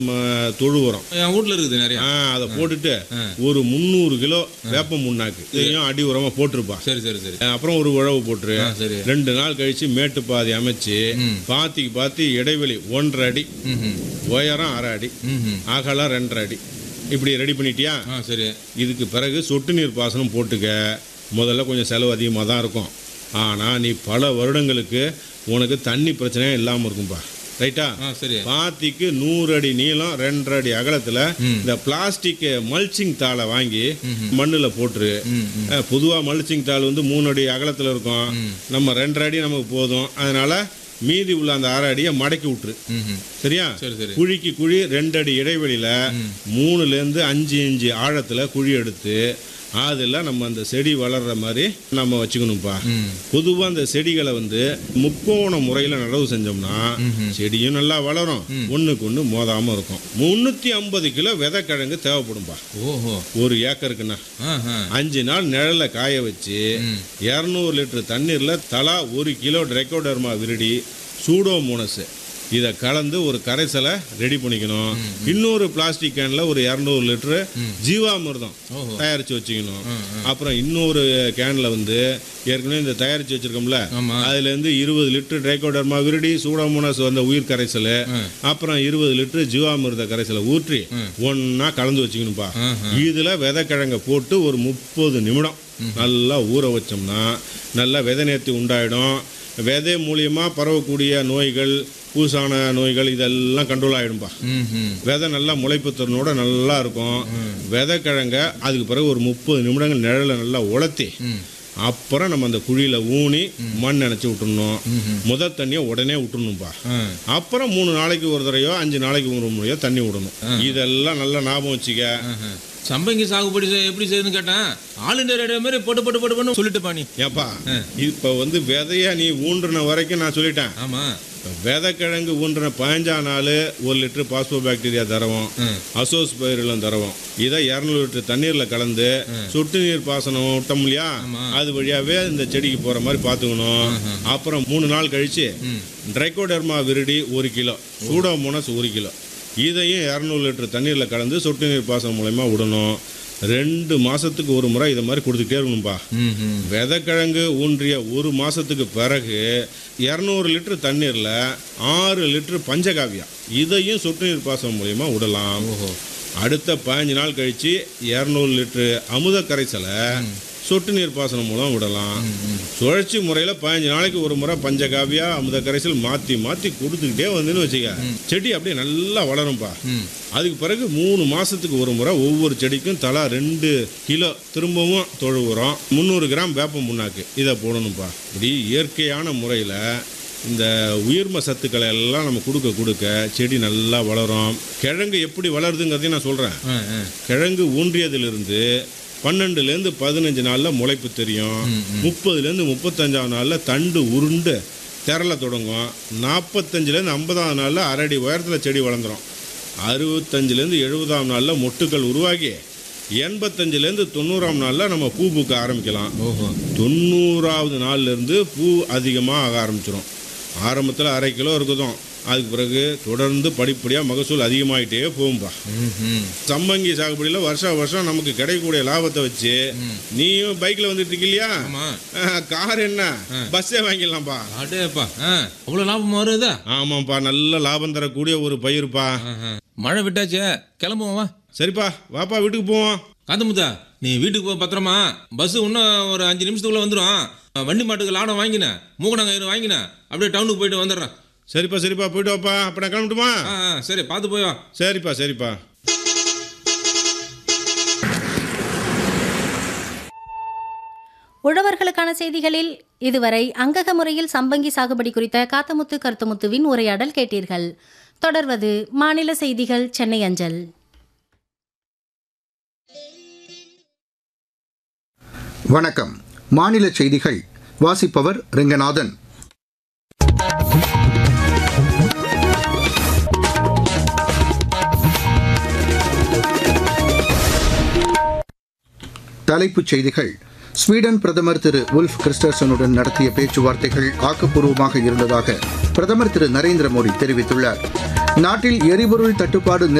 நம்ம தொழு உரம் என் வீட்ல இருக்குது நிறைய ஆ, அதை போட்டுட்டு ஒரு முந்நூறு கிலோ வேப்ப முன்னாக்கு இதையும் அடி உரமா போட்டிருப்பா சரி சரி சரி அப்புறம் ஒரு உழவு போட்டுரு ஆ, சரி ரெண்டு நாள் கழிச்சு மேட்டு பாதி அமைச்சு ம். பாத்திக்கு பாத்தி இடைவெளி ஒன்றரை அடி ம் உயரம் அரை அடி ம் அகலம் ரெண்டரை அடி இப்படி ரெடி பண்ணிட்டியா ஆ சரி இதுக்கு பிறகு சொட்டு நீர் பாசனம் போட்டுக்க முதல்ல கொஞ்சம் செலவு அதிகமாக தான் இருக்கும் ஆனால் நீ பல வருடங்களுக்கு உனக்கு தண்ணி பிரச்சனையே இல்லாமல் இருக்கும்பா ரைட்டா ஆ சரி பாத்திக்கு நூறு அடி நீளம் ரெண்டரை அடி அகலத்தில் ம். இந்த பிளாஸ்டிக் மல்ச்சிங் தாளை வாங்கி மண்ணில் போட்டுரு ம் ம் பொதுவாக மல்ச்சிங் தாள் வந்து மூணு அடி அகலத்தில் இருக்கும் ம். நம்ம ரெண்டரை அடி நமக்கு போதும் அதனால மீதி உள்ள அந்த அரை அடியை மடக்கி விட்டுரு ம் ம் சரியா சரி சரி குழிக்கு குழி ரெண்டு அடி இடைவெளியில் மூணுலேருந்து அஞ்சு இன்ச்சு ஆழத்தில் குழி எடுத்து அதில் நம்ம அந்த செடி வளர்ற மாதிரி நம்ம வச்சுக்கணும்ப்பா ம் பொதுவாக அந்த செடிகளை வந்து முக்கோண முறையில் நடவு செஞ்சோம்னா செடியும் நல்லா வளரும் ஒன்றுக்கு ஒன்று மோதாமல் இருக்கும் முந்நூற்றி ஐம்பது கிலோ விதைக்கிழங்கு தேவைப்படும்பா ஓஹோ ஒரு ஏக்கருக்குண்ணா ஆ ஆ அஞ்சு நாள் நிழல்ல காய வச்சு இரநூறு லிட்டர் தண்ணீரில் தலா ஒரு கிலோ ட்ரெக்கோடர்மா விருடி சூடோமோனஸ் இதை கலந்து ஒரு கரைசலை ரெடி பண்ணிக்கணும் இன்னொரு பிளாஸ்டிக் கேனில் ஒரு இரநூறு லிட்டரு ஜீவாமிர்தம் ஓஹோ தயாரித்து வச்சுக்கணும் அப்புறம் இன்னொரு கேனில் வந்து ஏற்கனவே இந்த தயாரித்து வச்சுருக்கோம்ல ஆமா அதுலேருந்து இருபது லிட்டர் ட்ரைகோடர்மா விருடி சூடோமோனஸ் வந்த உயிர் கரைசல் அப்புறம் இருபது லிட்டர் ஜீவாமிர்த கரைசலை ஊற்றி ஒன்றா கலந்து வச்சுக்கணும்ப்பா ஆ இதில் விதைக்கிழங்க போட்டு ஒரு முப்பது நிமிடம் நல்லா ஊற வச்சோம்னா நல்லா விதை நேர்த்தி உண்டாயிடும் விதை மூலியமாக பரவக்கூடிய நோய்கள் பூசான நோய்கள் இதெல்லாம் கண்ட்ரோல் ஆகிடும்பா ம் ம் விதை நல்லா முளைப்பு திறனோட நல்லா இருக்கும் விதைக்கிழங்க அதுக்கு பிறகு ஒரு முப்பது நிமிடங்கள் நிழலை நல்லா உலர்த்தி ம் அப்புறம் நம்ம அந்த குழியில் ஊனி மண் நினச்சி விட்டுறணும் முத தண்ணியை உடனே விட்டுறணும்ப்பா ஆ அப்புறம் மூணு நாளைக்கு ஒரு தடவையோ அஞ்சு நாளைக்கு ஒரு முறையோ தண்ணி விடணும் இதெல்லாம் நல்லா ஞாபகம் வச்சுக்க ஆஹா. சம்பங்கி சாகுபடி செய்- எப்படி செய்யுதுன்னு கேட்டேன் ஆல் இண்டியா ரேடியோ மாதிரி போட்டு போட்டு போட்டு பண்ணு சொல்லிட்டு பாணி ஏப்பா இப்போ வந்து விதைய நீ ஊன்றின வரைக்கும் நான் சொல்லிட்டேன் ஆமா விதைக்கிழங்கு ஊன்றின பதினஞ்சா நாள் ஒரு லிட்டர் பாஸ்போ பாக்டீரியா தரவும் ம். அசோஸ் பயிரிலும் தரவும் இதை இரநூறு லிட்டர் தண்ணீரில் கலந்து சொட்டு நீர் பாசனம் விட்டோம் இல்லையா அது வழியாவே இந்த செடிக்கு போகிற மாதிரி பார்த்துக்கணும் அப்புறம் மூணு நாள் கழிச்சு ட்ரைகோடர்மா விருடி ஒரு கிலோ சூடோமோனஸ் ஒரு கிலோ இதையும் இரநூறு லிட்டர் தண்ணீரில் கலந்து சொட்டு நீர் பாசனம் மூலயமா விடணும் ரெண்டு மாதத்துக்கு ஒரு முறை இதை மாதிரி கொடுத்துக்கிட்டே இருக்கணும்ப்பா ம் ம் விதைக்கிழங்கு ஊன்றிய ஒரு மாதத்துக்கு பிறகு இரநூறு லிட்டர் தண்ணீரில் ஆறு லிட்டர் பஞ்சகாவியா இதையும் சொட்டு நீர் பாசனம் மூலயமா விடலாம் ஓஹோ அடுத்த பதினஞ்சு நாள் கழித்து இரநூறு லிட்டரு அமுத கரைசலை சொட்டு நீர் பாசனம் மூலம் விடலாம் சுழற்சி முறையில் பதினஞ்சு நாளைக்கு ஒரு முறை பஞ்சகாவியா அமுத கரைசல் மாற்றி மாற்றி கொடுத்துக்கிட்டே வந்துன்னு வச்சுக்க செடி அப்படியே நல்லா வளரும்பா ம் அதுக்கு பிறகு மூணு மாதத்துக்கு ஒரு முறை ஒவ்வொரு செடிக்கும் தலா ரெண்டு கிலோ திரும்பவும் தொழு உரம் முந்நூறு கிராம் வேப்பம் புண்ணாக்கு இதை போடணும்ப்பா இப்படி இயற்கையான முறையில் இந்த உயிர்ம சத்துக்களை எல்லாம் நம்ம கொடுக்க கொடுக்க செடி நல்லா வளரும் கிழங்கு எப்படி வளருதுங்கிறதையும் நான் சொல்கிறேன் ஆ ஆ கிழங்கு ஊன்றியதிலிருந்து பன்னெண்டுலேருந்து பதினஞ்சு நாளில் முளைப்பு தெரியும் முப்பதுலேருந்து முப்பத்தஞ்சாவது நாளில் தண்டு உருண்டு திரள தொடங்கும் நாற்பத்தஞ்சிலேருந்து ஐம்பதாவது நாளில் அரடி உயரத்தில் செடி வளர்ந்துரும் அறுபத்தஞ்சிலேருந்து எழுபதாம் நாளில் மொட்டுக்கள் உருவாகி எண்பத்தஞ்சிலேருந்து தொண்ணூறாம் நாளில் நம்ம பூ பூக்க ஆரம்பிக்கலாம் ஓஹோ தொண்ணூறாவது நாள்லேருந்து பூ அதிகமாக ஆக ஆரம்பிச்சிடும் ஆரம்பத்தில் அரை கிலோ இருக்குதும் அதுக்கு பிறகு தொடர்ந்து படிப்படியாக மகசூல் அதிகமாயிட்டே போகும்பா ம் ம் சம்பங்கி சாகுபடியில் வருஷம் வருஷம் நமக்கு கிடைக்கக்கூடிய லாபத்தை வச்சு நீயும் பைக்கில் வந்துட்டு இருக்க இல்லையா ஆமா ஆஹ், கார் என்ன பஸ்ஸே வாங்கிடலாம்ப்பா அடேப்பா ஆ அவ்வளோ லாபம் வருதா ஆமாம்ப்பா நல்ல லாபம் தரக்கூடிய ஒரு பயிருப்பா ஆஹா. மழை விட்டாச்சே கிளம்புவோம் வா சரிப்பா வாப்பா வீட்டுக்கு போவோம் காந்தமுத்தா நீ வீட்டுக்கு போ பத்திரமா பஸ் இன்னும் ஒரு அஞ்சு நிமிஷத்துக்குள்ள வந்துடும் வண்டி மாட்டுக்கு லாடம் வாங்கினேன் மூக்கணாங்கயிறு வாங்கினேன் அப்படியே டவுனுக்கு போயிட்டு வந்துடுறேன் சரிப்பா சரிப்பா போயிட்டு வாப்பா அப்போ நான் கிளம்பட்டுமா ஆ ஆ, சரி பார்த்து போய் வா சரிப்பா சரிப்பா உழவர்களுக்கான செய்திகளில் இதுவரை அங்கக முறையில் சம்பங்கி சாகுபடி குறித்த காத்தமுத்து கருத்துமுத்துவின் உரையாடல் கேட்டீர்கள் தொடர்வது மாநில செய்திகள் சென்னை அஞ்சல் வணக்கம் மாநில செய்திகள் வாசிப்பவர் ரெங்கநாதன் தலைப்புச் செய்திகள் ஸ்வீடன் பிரதமர் திரு உல்ஃப் கிறிஸ்டர்சனுடன் நடத்திய பேச்சுவார்த்தைகள் ஆக்கப்பூர்வமாக இருந்ததாக பிரதமர் திரு நரேந்திர மோடி தெரிவித்துள்ளார் நாட்டில் எரிபொருள் தட்டுப்பாடு